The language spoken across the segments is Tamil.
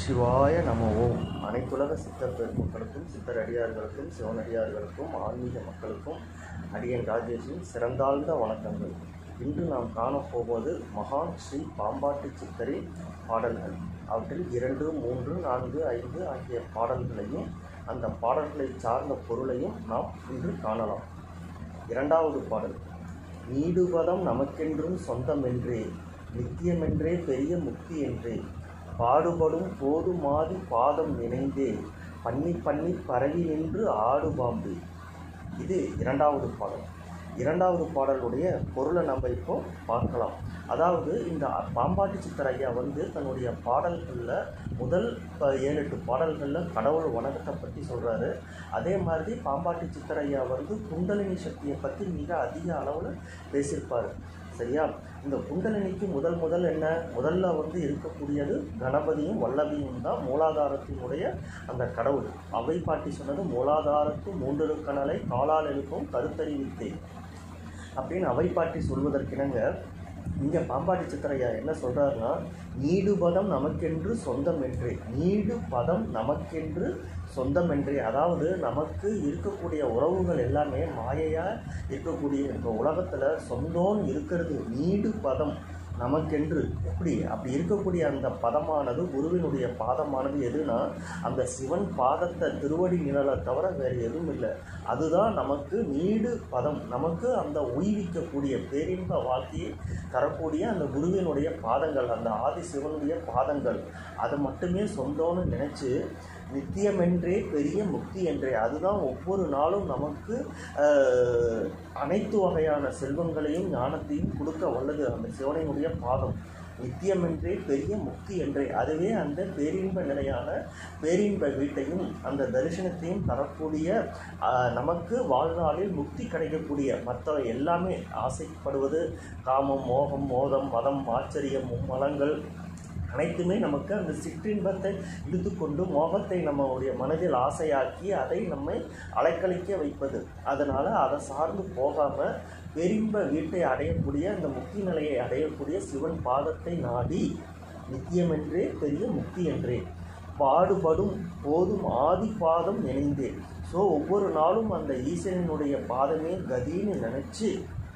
சிவாய நம ஓம் அனைத்துலக சித்தர் பெருமக்களுக்கும் சித்தர் அடியார்களுக்கும் சிவனடியார்களுக்கும் ஆன்மீக மக்களுக்கும் அடியன் ராஜேஷின் சிறந்தாழ்ந்த வணக்கங்கள் இன்று நாம் காணப்போவது மகான் ஸ்ரீ பாம்பாட்டி சித்தரின் பாடல்கள் அவற்றில் இரண்டு மூன்று நான்கு ஐந்து ஆகிய பாடல்களையும் அந்த பாடல்களை சார்ந்த பொருளையும் நாம் இன்று காணலாம் இரண்டாவது பாடல் நீடுபதம் நமக்கென்றும் சொந்தமென்றே நித்தியமென்றே பெரிய முக்தி என்றே பாடுபடும் போதுமாதி பாதம் நினைந்தே பண்ணி பண்ணி பரவி நின்று ஆடு பாம்பு இது இரண்டாவது பாடல் இரண்டாவது பாடலுடைய பொருளை நம்ம இப்போ பார்க்கலாம் அதாவது இந்த பாம்பாட்டி சித்தர் ஐயா வந்து தன்னுடைய பாடல்களில் முதல் ப- ஏழு எட்டு பாடல்களில் கடவுள் வணக்கத்தை பற்றி சொல்கிறாரு அதே மாதிரி பாம்பாட்டி சித்தர் ஐயா வந்து குண்டலினி சக்தியை பற்றி மிக அதிக அளவில் பேசியிருப்பார் சரியா இந்த குண்டலினிக்கு முதல் முதல் என்ன முதல்ல வந்து இருக்கக்கூடியது கணபதியும் வல்லபியும் தான் மூலாதாரத்தினுடைய அந்த கடவுள் அவை பாட்டி சொன்னது மூலாதாரத்து மூன்று கணலை காலால் எழுப்பும் கருத்தறிவித்தே அப்படின்னு அவை பாட்டி சொல்வதற்கிணங்க இங்கே பாம்பாட்டி சித்தரையா என்ன சொல்கிறாருன்னா நீடு பதம் நமக்கென்று சொந்தம் என்றே நீடு பதம் நமக்கென்று சொந்தம் என்றே அதாவது நமக்கு இருக்கக்கூடிய உறவுகள் எல்லாமே மாயையாக இருக்கக்கூடிய இந்த உலகத்தில் சொந்தம்னு இருக்கிறது நீடு பதம் நமக்கென்று எப்படி அப்படி இருக்கக்கூடிய அந்த பதமானது குருவினுடைய பாதமானது எதுனா அந்த சிவன் பாதத்தை திருவடி நிழலை தவிர வேறு எதுவும் இல்லை அதுதான் நமக்கு நீடு பதம் நமக்கு அந்த உய்விக்கக்கூடிய பேரின்ப வாழ்க்கையை தரக்கூடிய அந்த குருவினுடைய பாதங்கள் அந்த ஆதி சிவனுடைய பாதங்கள் அதை மட்டுமே சொந்தம்னு நினச்சி நித்தியமென்றே பெரிய முக்தி என்றே அதுதான் ஒவ்வொரு நாளும் நமக்கு ஆஹ், அனைத்து வகையான செல்வங்களையும் ஞானத்தையும் கொடுக்க வல்லது அந்த சிவனையுடைய பாதம் நித்தியமென்றே பெரிய முக்தி என்றே அதுவே அந்த பேரின்ப நிலையான பேரின்ப வீட்டையும் அந்த தரிசனத்தையும் தரக்கூடிய ஆஹ், நமக்கு வாழ்நாளில் முக்தி கிடைக்கக்கூடிய மற்ற எல்லாமே ஆசைப்படுவது காமம் மோகம் மோதம் மதம் ஆச்சரியம் மும்மலங்கள் அனைத்துமே நமக்கு அந்த சிற்றின்பத்தை இழுத்துக்கொண்டு மோகத்தை நம்மளுடைய மனதில் ஆசையாக்கி அதை நம்மை அலைக்கழிக்க வைப்பது அதனால் அதை சார்ந்து போகாமல் பெரிம்ப வீட்டை அடையக்கூடிய அந்த முக்தி நிலையை அடையக்கூடிய சிவன் பாதத்தை நாடி நித்தியமென்றே பெரிய முக்தி என்றே பாடுபடும் போதும் ஆதி பாதம் நினைந்தே ஸோ ஒவ்வொரு நாளும் அந்த ஈசனினுடைய பாதமே கதின்னு நினச்சி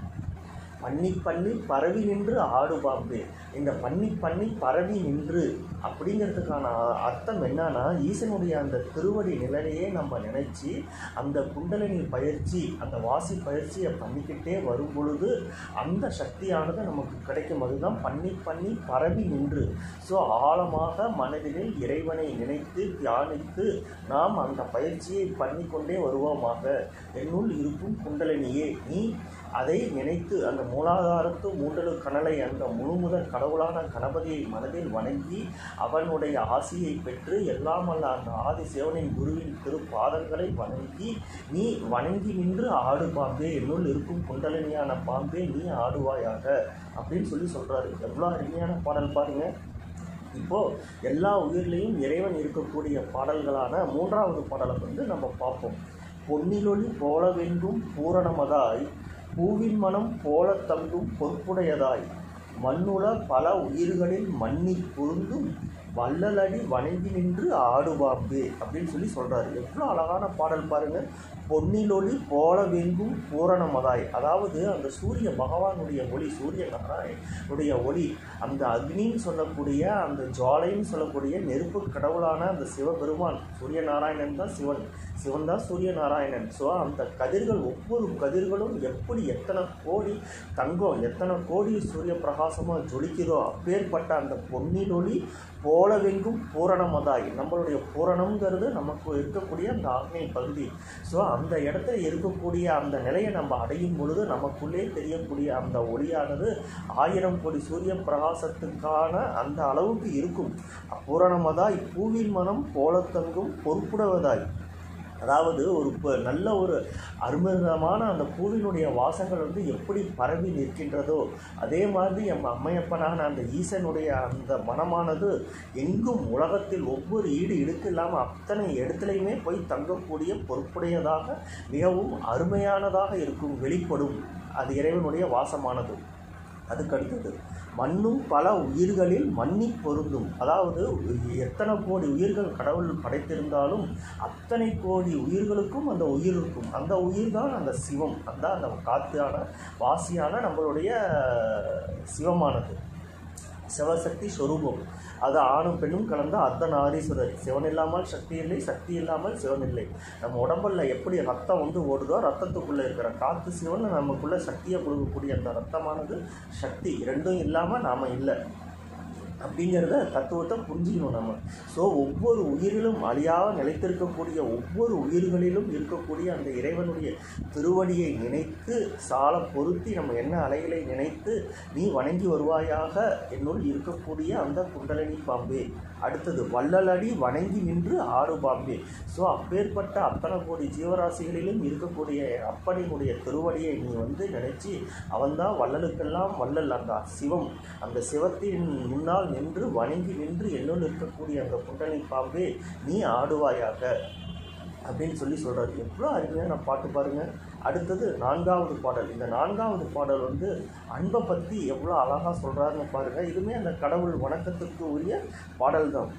பண்ணி பண்ணி பரவி நின்று ஆடு பாம்பு இந்த பண்ணி பண்ணி பரவி நின்று அப்படிங்கிறதுக்கான அ- அர்த்தம் என்னன்னா ஈசனுடைய அந்த திருவடி நிலையே நம்ம நினைச்சு அந்த குண்டலினி பயிற்சி அந்த வாசி பயிற்சியை பண்ணிக்கிட்டே வரும் பொழுது அந்த சக்தியானது நமக்கு கிடைக்கும் அதுதான் பண்ணி பண்ணி பரவி நின்று ஸோ ஆழமாக மனதில் இறைவனை நினைத்து தியானித்து நாம் அந்த பயிற்சியை பண்ணிக்கொண்டே வருவோமாக என்னுள் இருக்கும் குண்டலினியே நீ அதை நினைத்து அந்த மூலாதாரத்து மூன்றலு கனலை அந்த முழுமுதற் கடவுளான கணபதியை மனதில் வணங்கி அவனுடைய ஆசியை பெற்று எல்லாம் அல்ல அந்த ஆதி சிவனின் குருவின் திருப்பாதங்களை வணங்கி நீ வணங்கி நின்று ஆடு பாம்பே என்னுள் இருக்கும் குண்டலினியான பாம்பே நீ ஆடுவாயாக அப்படின்னு சொல்லி சொல்றாரு எவ்வளோ அருமையான பாடல் பாருங்க இப்போ எல்லா உயிர்லேயும் இறைவன் இருக்கக்கூடிய பாடல்களான மூன்றாவது பாடலை வந்து நம்ம பார்ப்போம் பொன்னிலொளி போல வென்றும் பூரணமதாய் பூவின் மனம் போல தங்கும் பொற்புடையதாய் மண்ணுல பல உயிர்களில் மன்னி பொருந்தும் வள்ளலடி வணங்கி நின்று ஆடுவாம்பே அப்படின்னு சொல்லி சொல்றாரு எவ்வளோ அழகான பாடல் பாருங்க பொன்னிலொளி போல வெங்கும் பூரணமதாய் அதாவது அந்த சூரிய பகவானுடைய ஒளி சூரிய நாராயணுடைய ஒளி அந்த அக்னின்னு சொல்லக்கூடிய அந்த ஜுவாலைன்னு சொல்லக்கூடிய நெருப்பு கடவுளான அந்த சிவபெருமான் சூரிய நாராயணன் தான் சிவன் சிவன் தான் சூரிய நாராயணன் ஸோ அந்த கதிர்கள் ஒவ்வொரு கதிர்களும் எப்படி எத்தனை கோடி தங்கம் எத்தனை கோடி சூரிய பிரகாசமாக ஜொலிக்குதோ அப்பேற்பட்ட அந்த பொன்னில் ஒளி போலவெங்கும் பூரணமதாய் நம்மளுடைய பூரணம்ங்கிறது நமக்கு இருக்கக்கூடிய அந்த ஆக்னை பகுதி ஸோ அந்த இடத்துல இருக்கக்கூடிய அந்த நிலையை நம்ம அடையும் பொழுது நமக்குள்ளே தெரியக்கூடிய அந்த ஒளியானது ஆயிரம் கோடி சூரிய பிரகாசத்துக்கான அந்த அளவுக்கு இருக்கும் பூரணமதாய் பூவின் மனம் போலத்தங்கும் பொறுப்புடவதாய் அதாவது ஒரு ப- நல்ல ஒரு அருமதமான அந்த பூவினுடைய வாசங்கள் வந்து எப்படி பரவி நிற்கின்றதோ அதே மாதிரி நம்ம அம்மையப்பனான அந்த ஈசனுடைய அந்த மனமானது எங்கும் உலகத்தில் ஒவ்வொரு ஈடு இடுக்கு இல்லாமல் அத்தனை இடத்துலையுமே போய் தங்கக்கூடிய பொறுப்புடையதாக மிகவும் அருமையானதாக இருக்கும் வெளிப்படும் அது இறைவனுடைய வாசமானது அதுக்கு அடுத்தது மண்ணும் பல உயிர்களில் மன்னி பொருந்தும் அதாவது எத்தனை கோடி உயிர்கள் கடவுள் படைத்திருந்தாலும் அத்தனை கோடி உயிர்களுக்கும் அந்த உயிர் இருக்கும் அந்த உயிர் தான் அந்த சிவம் அந்த அந்த காத்தான வாசியான நம்மளுடைய சிவமானது சிவசக்தி சொரூபம் அது ஆணும் பெண்ணும் கலந்த அர்த்தநாரீஸ்வரர் சிவன் இல்லாமல் சக்தி இல்லை சக்தி இல்லாமல் சிவன் இல்லை நம்ம உடம்புல எப்படி ரத்தம் வந்து ஓடுதோ ரத்தத்துக்குள்ளே இருக்கிற காற்று சிவன் நமக்குள்ள சக்தியை கொடுக்கக்கூடிய அந்த ரத்தமானது சக்தி ரெண்டும் இல்லாமல் நாம் இல்லை அப்படிங்கிறத தத்துவத்தை புரிஞ்சுக்கணும் நம்ம ஸோ ஒவ்வொரு உயிரிலும் அழியாக நிலைத்திருக்கக்கூடிய ஒவ்வொரு உயிர்களிலும் இருக்கக்கூடிய அந்த இறைவனுடைய திருவடியை நினைத்து சால பொருத்தி நம்ம என்ன அலைகளை நினைத்து நீ வணங்கி வருவாயாக என்னுள் இருக்கக்கூடிய அந்த குண்டலினி பாம்பே அடுத்தது வள்ளலடி வணங்கி நின்று ஆடு பாம்பே ஸோ அப்பேற்பட்ட அத்தனை கோடி ஜீவராசிகளிலும் இருக்கக்கூடிய அப்பனினுடைய திருவடியை நீ வந்து நினைச்சு அவன்தான் வள்ளலுக்கெல்லாம் வள்ளல் அந்த சிவம் அந்த சிவத்தின் முன்னால் நின்று வணங்கி நின்று என்னுள் இருக்கக்கூடிய அந்த குண்டலினி பாம்பே நீ ஆடுவாயாக அப்படின்னு சொல்லி சொல்கிறார் எவ்வளோ அருமையான பாட்டு பாருங்கள் அடுத்தது நான்காவது பாடல் இந்த நான்காவது பாடல் வந்து அன்பை பற்றி எவ்வளோ அழகாக சொல்கிறாருன்னு பாருங்கள் இதுவுமே அந்த கடவுள் வணக்கத்துக்கு உரிய பாடல் தான்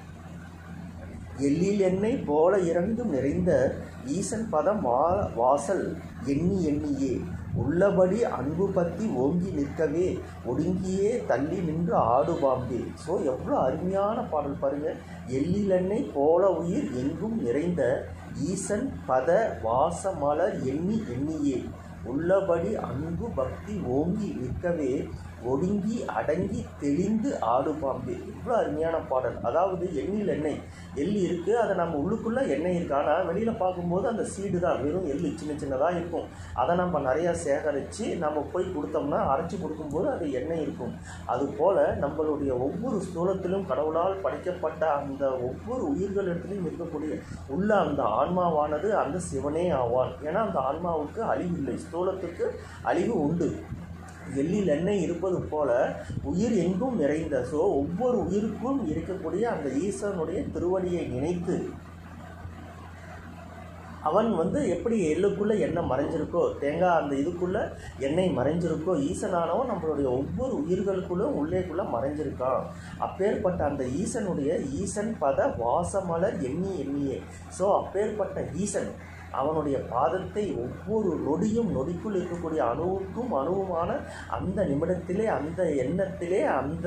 எள்ளில் எண்ணெய் போல இறங்கும் நிறைந்த ஈசன் பதம் வா வாசல் எண்ணி எண்ணியே உள்ளபடி அன்பு பத்தி ஓங்கி நிற்கவே ஒடுங்கியே தள்ளி நின்று ஆடு பாம்பே ஸோ எவ்வளோ அருமையான பாடல் பாருங்க எள்ளிலெண்ணெய் போல உயிர் எங்கும் நிறைந்த ஈசன் பத வாசமலர் எண்ணி எண்ணியே உள்ளபடி அன்பு பக்தி ஓங்கி நிற்கவே ஒடுங்கி அடங்கி தெளிந்து ஆடு பாம்பே இவ்வளோ அருமையான பாடல் அதாவது எண்ணில் எண்ணெய் எள்ளு இருக்குது அதை நம்ம உள்ளுக்குள்ளே எண்ணெய் இருக்கு ஆனால் வெளியில் பார்க்கும்போது அந்த சீடு தான் வெறும் எள்ளு சின்ன சின்னதாக இருக்கும் அதை நம்ம நிறையா சேகரித்து நம்ம போய் கொடுத்தோம்னா அரைச்சி கொடுக்கும்போது அது எண்ணெய் இருக்கும் அதுபோல் நம்மளுடைய ஒவ்வொரு ஸ்தூலத்திலும் கடவுளால் படைக்கப்பட்ட அந்த ஒவ்வொரு உயிர்களிடத்திலும் இருக்கக்கூடிய உள்ள அந்த ஆன்மாவானது அந்த சிவனே ஆவான் ஏன்னா அந்த ஆன்மாவுக்கு அழிவு இல்லை ஸ்தூலத்துக்கு அழிவு உண்டு எள்ளில் எண்ணெய் இருப்பது போல உயிர் எங்கும் நிறைந்த ஸோ ஒவ்வொரு உயிருக்கும் இருக்கக்கூடிய அந்த ஈசனுடைய திருவடியை நினைத்து அவன் வந்து எப்படி எள்ளுக்குள்ளே எண்ணெய் மறைஞ்சிருக்கோ தேங்காய் அந்த இதுக்குள்ளே எண்ணெய் மறைஞ்சிருக்கோ ஈசனானவன் நம்மளுடைய ஒவ்வொரு உயிர்களுக்குள்ளும் உள்ளேக்குள்ளே மறைஞ்சிருக்கான் அப்பேற்பட்ட அந்த ஈசனுடைய ஈசன் பத வாசமலர் எண்ணி எண்ணியே ஸோ அப்பேற்பட்ட ஈசன் அவனுடைய பாதத்தை ஒவ்வொரு நொடியும் நொடிக்குள் இருக்கக்கூடிய அணுவுக்கும் அணுவுமான அந்த நிமிடத்திலே அந்த எண்ணத்திலே அந்த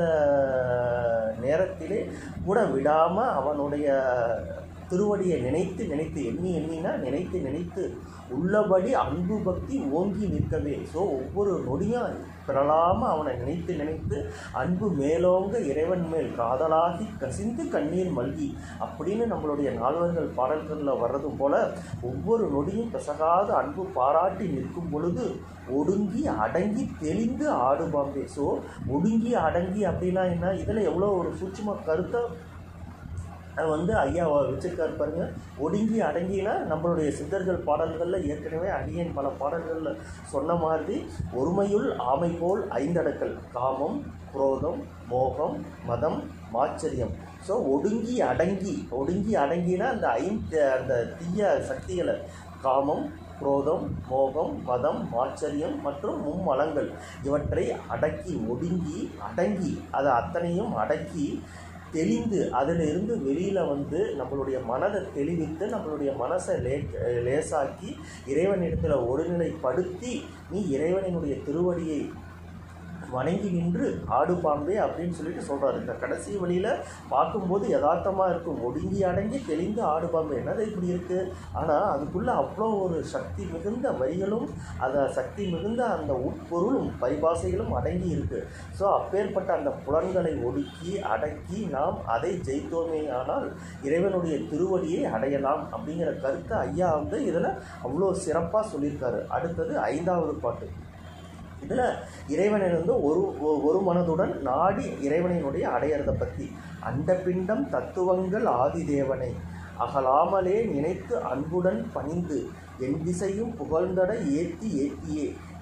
நேரத்திலே கூட விடாமல் அவனுடைய திருவடியை நினைத்து நினைத்து எண்ணி எண்ணினா நினைத்து நினைத்து உள்ளபடி அன்பு பக்தி ஓங்கி நிற்கவே ஸோ ஒவ்வொரு நொடியும் பிறலாமல் அவனை நினைத்து நினைத்து அன்பு மேலோங்க இறைவன் மேல் காதலாகி கசிந்து கண்ணீர் மல்கி அப்படின்னு நம்மளுடைய நால்வர்கள் பாடல்களில் வர்றது போல ஒவ்வொரு நொடியும் பிசகாத அன்பு பாராட்டி நிற்கும் பொழுது ஒடுங்கி அடங்கி தெளிந்து ஆடு பாம்பே ஸோ ஒடுங்கி அடங்கி அப்படின்னா என்ன இதில் எவ்வளோ ஒரு சூட்சும கருத்தை அது வந்து ஐயா வச்சிருக்காரு பாருங்க ஒடுங்கி அடங்கினா நம்மளுடைய சித்தர்கள் பாடல்களில் ஏற்கனவே அடியேன் பல பாடல்களில் சொன்ன மாதிரி ஒருமையுள் ஆமை போல் ஐந்தடக்கல் காமம் குரோதம் மோகம் மதம் மாச்சரியம் ஸோ ஒடுங்கி அடங்கி ஒடுங்கி அடங்கினா அந்த ஐந்து அந்த தீய சக்திகளை காமம் குரோதம் மோகம் மதம் மாச்சரியம் மற்றும் மும்மலங்கள் இவற்றை அடக்கி ஒடுங்கி அடங்கி அதை அத்தனையும் அடக்கி தெளிந்து அதிலிருந்து வெளியில் வந்து நம்மளுடைய மனதை தெளிவித்து நம்மளுடைய மனசை லே லேசாக்கி இறைவனிடத்தில் ஒருநிலைப்படுத்தி நீ இறைவனினுடைய திருவடியை வணங்கி நின்று ஆடு பாம்பே அப்படின்னு சொல்லிட்டு சொல்கிறாரு இந்த கடைசி வழியில் பார்க்கும்போது யதார்த்தமாக இருக்கும் ஒடுங்கி அடங்கி தெளிந்து ஆடு பாம்பே என்னது இப்படி இருக்குது ஆனால் அதுக்குள்ளே அவ்வளோ ஒரு சக்தி மிகுந்த வரிகளும் அந்த சக்தி மிகுந்த அந்த உட்பொருளும் பரிபாசைகளும் அடங்கி இருக்குது ஸோ அப்பேற்பட்ட அந்த புலன்களை ஒடுக்கி அடக்கி நாம் அதை ஜெயித்தோமே ஆனால் இறைவனுடைய திருவடியை அடையலாம் அப்படிங்கிற கருத்தை ஐயா வந்து இதில் அவ்வளோ சிறப்பாக சொல்லியிருக்காரு அடுத்தது ஐந்தாவது பாட்டு இதில் இறைவனை வந்து ஒரு ஒ- ஒரு மனதுடன் நாடி இறைவனினுடைய அடையறதை பற்றி அண்டபிண்டம் தத்துவங்கள் ஆதிதேவனை அகலாமலே நினைத்து அன்புடன் பணிந்து என் திசையும் புகழ்ந்தட ஏத்தி ஏத்தியே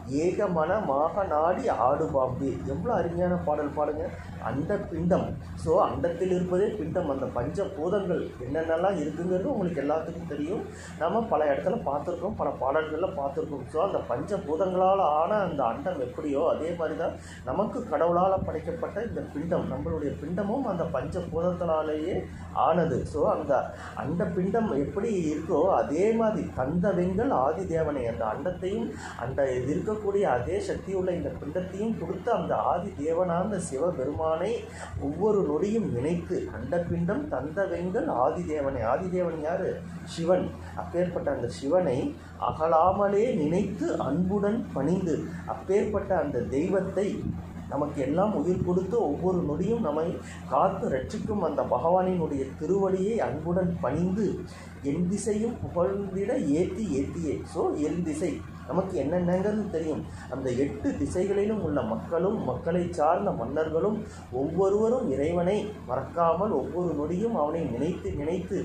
ஏகமனமாக நாடி ஆடு பாம்பே எவ்வளோ அருமையான பாடல் பாடுங்க அந்த பிண்டம் ஸோ அண்டத்தில் இருப்பதே பிண்டம் அந்த பஞ்ச பூதங்கள் என்னென்னலாம் இருக்குங்கிறது உங்களுக்கு எல்லாத்துக்கும் தெரியும் நம்ம பல இடத்துல பார்த்துருக்கோம் பல பாடல்களில் பார்த்துருக்கோம் ஸோ அந்த பஞ்ச பூதங்களால் ஆன அந்த அண்டம் எப்படியோ அதே மாதிரி தான் நமக்கு கடவுளால் படைக்கப்பட்ட இந்த பிண்டம் நம்மளுடைய பிண்டமும் அந்த பஞ்ச பூதத்தினாலேயே ஆனது ஸோ அந்த அண்ட பிண்டம் எப்படி இருக்கோ அதே மாதிரி தந்த வெங்கல் ஆதி தேவனை அந்த அண்டத்தையும் அந்த இது இருக்கக்கூடிய அதே சக்தியுள்ள இந்த பிண்டத்தையும் கொடுத்து அந்த ஆதி தேவனான சிவபெருமானை ஒவ்வொரு நொடியும் நினைத்து அண்ட பிண்டம் தந்த வெங்கல் ஆதி தேவனை ஆதி தேவன் யாரு சிவன் அப்பேற்பட்ட அந்த சிவனை அகலாமலே நினைத்து அன்புடன் பணிந்து அப்பேற்பட்ட அந்த தெய்வத்தை நமக்கு எல்லாம் உயிர் கொடுத்து ஒவ்வொரு நொடியும் நம்மை காத்து ரட்சிக்கும் அந்த பகவானினுடைய திருவடியை அன்புடன் பணிந்து என் திசையும் புகழ்ந்திட ஏத்தி ஏத்தியே ஸோ என் திசை நமக்கு என்னென்னங்கிறது தெரியும் அந்த எட்டு திசைகளிலும் உள்ள மக்களும் மக்களை சார்ந்த மன்னர்களும் ஒவ்வொருவரும் இறைவனை மறக்காமல் ஒவ்வொரு நொடியும் அவனை நினைத்து நினைத்து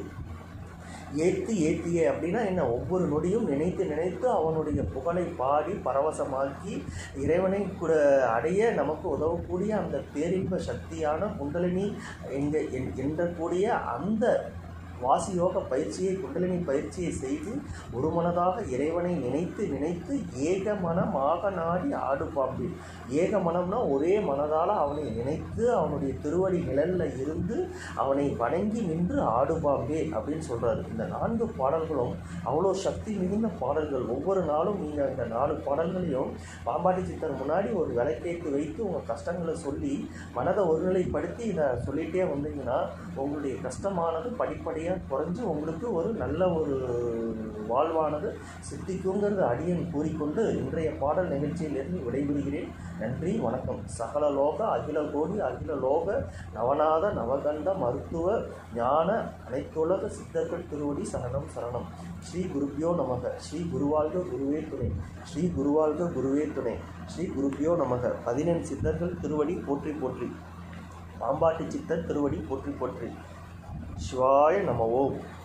ஏத்து ஏத்தியே அப்படின்னா என்ன ஒவ்வொரு நொடியும் நினைத்து நினைத்து அவனுடைய புகழை பாடி பரவசமாக்கி இறைவனை கூட அடைய நமக்கு உதவக்கூடிய அந்த பேரின்ப சக்தியான குண்டலினி எங்க என்- என்றக்கூடிய அந்த வாசியோக பயிற்சியை குண்டலினி பயிற்சியை செய்து ஒரு மனதாக இறைவனை நினைத்து நினைத்து ஏக மனமாக நாடி ஆடு பாம்பு ஏக மனம்னா ஒரே மனதால் அவனை நினைத்து அவனுடைய திருவடி நிழல்ல இருந்து அவனை வணங்கி நின்று ஆடு பாம்பே அப்படின்னு சொல்றாரு இந்த நான்கு பாடல்களும் அவ்வளோ சக்தி மிகுந்த பாடல்கள் ஒவ்வொரு நாளும் நீங்கள் இந்த நாலு பாடல்களையும் பாம்பாட்டி சித்தர் முன்னாடி ஒரு விளக்கேற்றி வைத்து உங்கள் கஷ்டங்களை சொல்லி மனதை ஒருநிலைப்படுத்தி இதை சொல்லிகிட்டே வந்தீங்கன்னா உங்களுடைய கஷ்டமானது படிப்படியாக குறைஞ்சு உங்களுக்கு ஒரு நல்ல ஒரு வாழ்வானது சித்திக்குங்கிறது அடியன் கூறிக்கொண்டு இன்றைய பாடல் நிகழ்ச்சியிலிருந்து விடைபெறுகிறேன் நன்றி வணக்கம் சகல லோக அகில கோடி அகில லோக நவநாத நவகண்ட மருத்துவ ஞான அனைத்துலக சித்தர்கள் திருவடி சரணம் சரணம் ஸ்ரீ குருப்பியோ நமக ஸ்ரீ குருவாழ்க குருவே துணை ஸ்ரீ குருவாழ்க குருவே துணை ஸ்ரீ குருப்பியோ நமக பதினெண் சித்தர்கள் திருவடி போற்றி போற்றி பாம்பாட்டி சித்தர் திருவடி போற்றி போற்றி சிவாய நம ஓம்